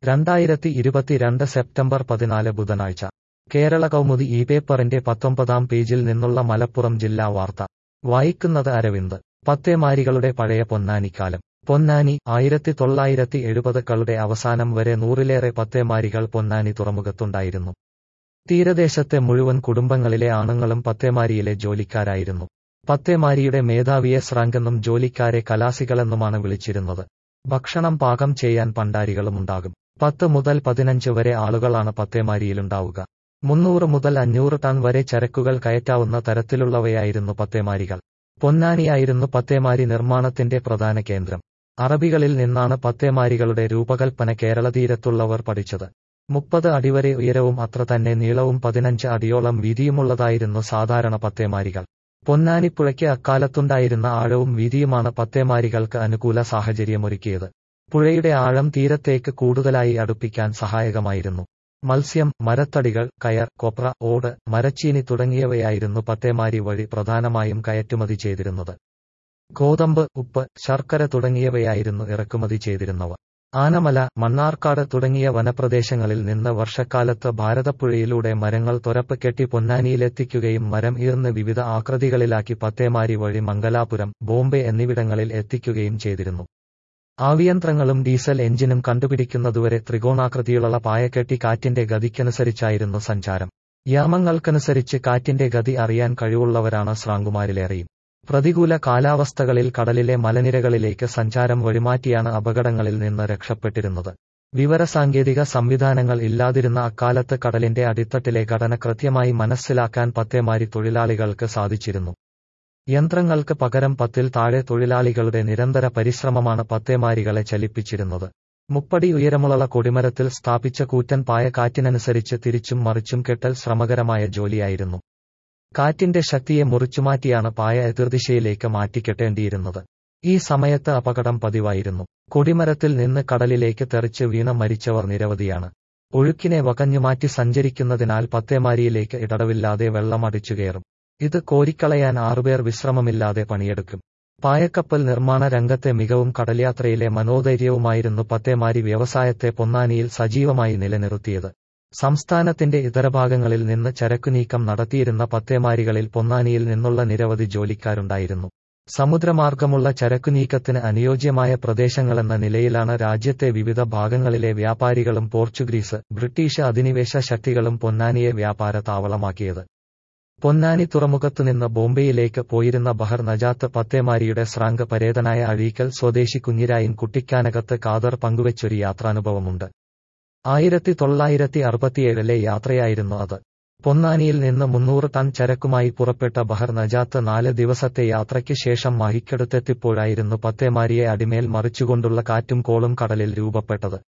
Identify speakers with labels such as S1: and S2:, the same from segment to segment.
S1: രണ്ടായിരത്തി ഇരുപത്തിരണ്ട് സെപ്റ്റംബർ പതിനാല് ബുധനാഴ്ച കേരള കൗമുദി ഈ പേപ്പറിന്റെ പത്തൊമ്പതാം പേജിൽ നിന്നുള്ള മലപ്പുറം ജില്ലാ വാർത്ത വായിക്കുന്നത് അരവിന്ദ് പത്തേമാരികളുടെ പഴയ പൊന്നാനിക്കാലം പൊന്നാനി ആയിരത്തി തൊള്ളായിരത്തി എഴുപതുകളുടെ അവസാനം വരെ നൂറിലേറെ പത്തേമാരികൾ പൊന്നാനി തുറമുഖത്തുണ്ടായിരുന്നു തീരദേശത്തെ മുഴുവൻ കുടുംബങ്ങളിലെ ആണുങ്ങളും പത്തേമാരിയിലെ ജോലിക്കാരായിരുന്നു പത്തേമാരിയുടെ മേധാവിയെ സ്രാങ്കെന്നും ജോലിക്കാരെ കലാസികളെന്നുമാണ് വിളിച്ചിരുന്നത് ഭക്ഷണം പാകം ചെയ്യാൻ പണ്ടാരികളുമുണ്ടാകും പത്ത് മുതൽ പതിനഞ്ച് വരെ ആളുകളാണ് പത്തേമാരിയിലുണ്ടാവുക മുന്നൂറ് മുതൽ അഞ്ഞൂറ് ടൺ വരെ ചരക്കുകൾ കയറ്റാവുന്ന തരത്തിലുള്ളവയായിരുന്നു പത്തേമാരികൾ പൊന്നാനിയായിരുന്നു പത്തേമാരി നിർമ്മാണത്തിന്റെ പ്രധാന കേന്ദ്രം അറബികളിൽ നിന്നാണ് പത്തേമാരികളുടെ രൂപകൽപ്പന കേരള തീരത്തുള്ളവർ പഠിച്ചത് മുപ്പത് അടിവരെ ഉയരവും അത്ര തന്നെ നീളവും പതിനഞ്ച് അടിയോളം വീതിയുമുള്ളതായിരുന്നു സാധാരണ പത്തേമാരികൾ പൊന്നാനിപ്പുഴയ്ക്ക് അക്കാലത്തുണ്ടായിരുന്ന ആഴവും വീതിയുമാണ് പത്തേമാരികൾക്ക് അനുകൂല സാഹചര്യമൊരുക്കിയത് പുഴയുടെ ആഴം തീരത്തേക്ക് കൂടുതലായി അടുപ്പിക്കാൻ സഹായകമായിരുന്നു മത്സ്യം മരത്തടികൾ കയർ കൊപ്ര ഓട് മരച്ചീനി തുടങ്ങിയവയായിരുന്നു പത്തേമാരി വഴി പ്രധാനമായും കയറ്റുമതി ചെയ്തിരുന്നത് ഗോതമ്പ് ഉപ്പ് ശർക്കര തുടങ്ങിയവയായിരുന്നു ഇറക്കുമതി ചെയ്തിരുന്നവ ആനമല മണ്ണാർക്കാട് തുടങ്ങിയ വനപ്രദേശങ്ങളിൽ നിന്ന് വർഷക്കാലത്ത് ഭാരതപ്പുഴയിലൂടെ മരങ്ങൾ തുരപ്പ് കെട്ടി പൊന്നാനിയിലെത്തിക്കുകയും മരം ഈർന്ന് വിവിധ ആകൃതികളിലാക്കി പത്തേമാരി വഴി മംഗലാപുരം ബോംബെ എന്നിവിടങ്ങളിൽ എത്തിക്കുകയും ചെയ്തിരുന്നു ആവിയന്ത്രങ്ങളും ഡീസൽ എഞ്ചിനും കണ്ടുപിടിക്കുന്നതുവരെ ത്രികോണാകൃതിയിലുള്ള പായക്കെട്ടി കാറ്റിന്റെ ഗതിക്കനുസരിച്ചായിരുന്നു സഞ്ചാരം യാമങ്ങൾക്കനുസരിച്ച് കാറ്റിന്റെ ഗതി അറിയാൻ കഴിവുള്ളവരാണ് സ്രാങ്കുമാരിലേറെയും പ്രതികൂല കാലാവസ്ഥകളിൽ കടലിലെ മലനിരകളിലേക്ക് സഞ്ചാരം വഴിമാറ്റിയാണ് അപകടങ്ങളിൽ നിന്ന് രക്ഷപ്പെട്ടിരുന്നത് വിവരസാങ്കേതിക സംവിധാനങ്ങൾ ഇല്ലാതിരുന്ന അക്കാലത്ത് കടലിന്റെ അടിത്തട്ടിലെ ഘടന കൃത്യമായി മനസ്സിലാക്കാൻ പത്തേമാരി തൊഴിലാളികൾക്ക് സാധിച്ചിരുന്നു യന്ത്രങ്ങൾക്ക് പകരം പത്തിൽ താഴെ തൊഴിലാളികളുടെ നിരന്തര പരിശ്രമമാണ് പത്തേമാരികളെ ചലിപ്പിച്ചിരുന്നത് മുപ്പടി ഉയരമുള്ള കൊടിമരത്തിൽ സ്ഥാപിച്ച കൂറ്റൻ പായ കാറ്റിനനുസരിച്ച് തിരിച്ചും മറിച്ചും കെട്ടൽ ശ്രമകരമായ ജോലിയായിരുന്നു കാറ്റിന്റെ ശക്തിയെ മുറിച്ചുമാറ്റിയാണ് പായ എതിർദിശയിലേക്ക് മാറ്റിക്കെട്ടേണ്ടിയിരുന്നത് ഈ സമയത്ത് അപകടം പതിവായിരുന്നു കൊടിമരത്തിൽ നിന്ന് കടലിലേക്ക് തെറിച്ച് വീണ മരിച്ചവർ നിരവധിയാണ് ഒഴുക്കിനെ വകഞ്ഞുമാറ്റി സഞ്ചരിക്കുന്നതിനാൽ പത്തേമാരിയിലേക്ക് ഇടവില്ലാതെ വെള്ളം അടിച്ചുകയറും ഇത് കോരിക്കളയാൻ ആറുപേർ വിശ്രമമില്ലാതെ പണിയെടുക്കും പായക്കപ്പൽ നിർമ്മാണ രംഗത്തെ മികവും കടൽയാത്രയിലെ മനോധൈര്യവുമായിരുന്നു പത്തേമാരി വ്യവസായത്തെ പൊന്നാനിയിൽ സജീവമായി നിലനിർത്തിയത് സംസ്ഥാനത്തിന്റെ ഇതര ഭാഗങ്ങളിൽ നിന്ന് ചരക്കുനീക്കം നടത്തിയിരുന്ന പത്തേമാരികളിൽ പൊന്നാനിയിൽ നിന്നുള്ള നിരവധി ജോലിക്കാരുണ്ടായിരുന്നു സമുദ്രമാർഗമുള്ള ചരക്കുനീക്കത്തിന് അനുയോജ്യമായ പ്രദേശങ്ങളെന്ന നിലയിലാണ് രാജ്യത്തെ വിവിധ ഭാഗങ്ങളിലെ വ്യാപാരികളും പോർച്ചുഗീസ് ബ്രിട്ടീഷ് അധിനിവേശ ശക്തികളും പൊന്നാനിയെ വ്യാപാര താവളമാക്കിയത് പൊന്നാനി തുറമുഖത്തുനിന്ന് ബോംബെയിലേക്ക് പോയിരുന്ന ബഹർ നജാത്ത് പത്തേമാരിയുടെ സ്രാങ്ക് പരേതനായ അഴീക്കൽ സ്വദേശി കുഞ്ഞിരായിൻ കുട്ടിക്കാനകത്ത് കാതർ പങ്കുവച്ചൊരു യാത്രാനുഭവമുണ്ട് ആയിരത്തി തൊള്ളായിരത്തി അറുപത്തിയേഴിലെ യാത്രയായിരുന്നു അത് പൊന്നാനിയിൽ നിന്ന് മുന്നൂറ് ടൺ ചരക്കുമായി പുറപ്പെട്ട ബഹർ നജാത്ത് നാല് ദിവസത്തെ യാത്രയ്ക്ക് ശേഷം മഹിക്കടുത്തെത്തിപ്പോഴായിരുന്നു പത്തേമാരിയെ അടിമേൽ മറിച്ചുകൊണ്ടുള്ള കാറ്റും കോളും കടലിൽ രൂപപ്പെട്ടത്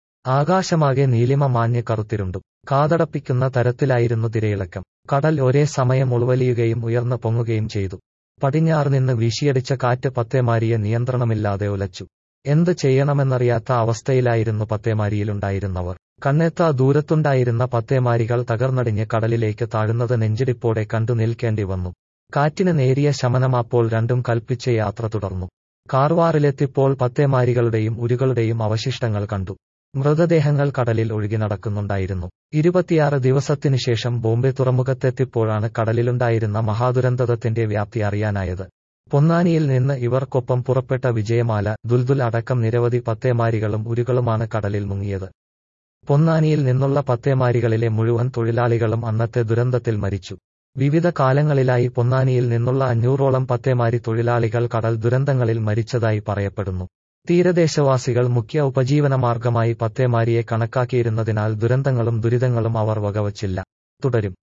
S1: ആകാശമാകെ നീലിമ മാഞ്ഞ് കറുത്തിരുണ്ടു കാതടപ്പിക്കുന്ന തരത്തിലായിരുന്നു തിരയിളക്കം കടൽ ഒരേ സമയം ഉൾവലിയുകയും ഉയർന്നു പൊങ്ങുകയും ചെയ്തു പടിഞ്ഞാറ് നിന്ന് വീശിയടിച്ച കാറ്റ് പത്തേമാരിയെ നിയന്ത്രണമില്ലാതെ ഉലച്ചു എന്ത് ചെയ്യണമെന്നറിയാത്ത അവസ്ഥയിലായിരുന്നു പത്തേമാരിയിലുണ്ടായിരുന്നവർ കണ്ണെത്താ ദൂരത്തുണ്ടായിരുന്ന പത്തേമാരികൾ തകർന്നടിഞ്ഞ് കടലിലേക്ക് താഴുന്നത് നെഞ്ചിടിപ്പോടെ കണ്ടു നിൽക്കേണ്ടി വന്നു കാറ്റിന് നേരിയ ശമനമാപ്പോൾ രണ്ടും കൽപ്പിച്ച് യാത്ര തുടർന്നു കാർവാറിലെത്തിപ്പോൾ പത്തേമാരികളുടെയും ഉരുകളുടെയും അവശിഷ്ടങ്ങൾ കണ്ടു മൃതദേഹങ്ങൾ കടലിൽ ഒഴുകി നടക്കുന്നുണ്ടായിരുന്നു ഇരുപത്തിയാറ് ദിവസത്തിനു ശേഷം ബോംബെ തുറമുഖത്തെത്തിപ്പോഴാണ് കടലിലുണ്ടായിരുന്ന മഹാദുരന്തത്തിന്റെ വ്യാപ്തി അറിയാനായത് പൊന്നാനിയിൽ നിന്ന് ഇവർക്കൊപ്പം പുറപ്പെട്ട വിജയമാല ദുൽദുൽ അടക്കം നിരവധി പത്തേമാരികളും ഉരുകളുമാണ് കടലിൽ മുങ്ങിയത് പൊന്നാനിയിൽ നിന്നുള്ള പത്തേമാരികളിലെ മുഴുവൻ തൊഴിലാളികളും അന്നത്തെ ദുരന്തത്തിൽ മരിച്ചു വിവിധ കാലങ്ങളിലായി പൊന്നാനിയിൽ നിന്നുള്ള അഞ്ഞൂറോളം പത്തേമാരി തൊഴിലാളികൾ കടൽ ദുരന്തങ്ങളിൽ മരിച്ചതായി പറയപ്പെടുന്നു തീരദേശവാസികൾ മുഖ്യ ഉപജീവനമാർഗമായി പത്തേമാരിയെ കണക്കാക്കിയിരുന്നതിനാൽ ദുരന്തങ്ങളും ദുരിതങ്ങളും അവർ വകവച്ചില്ല തുടരും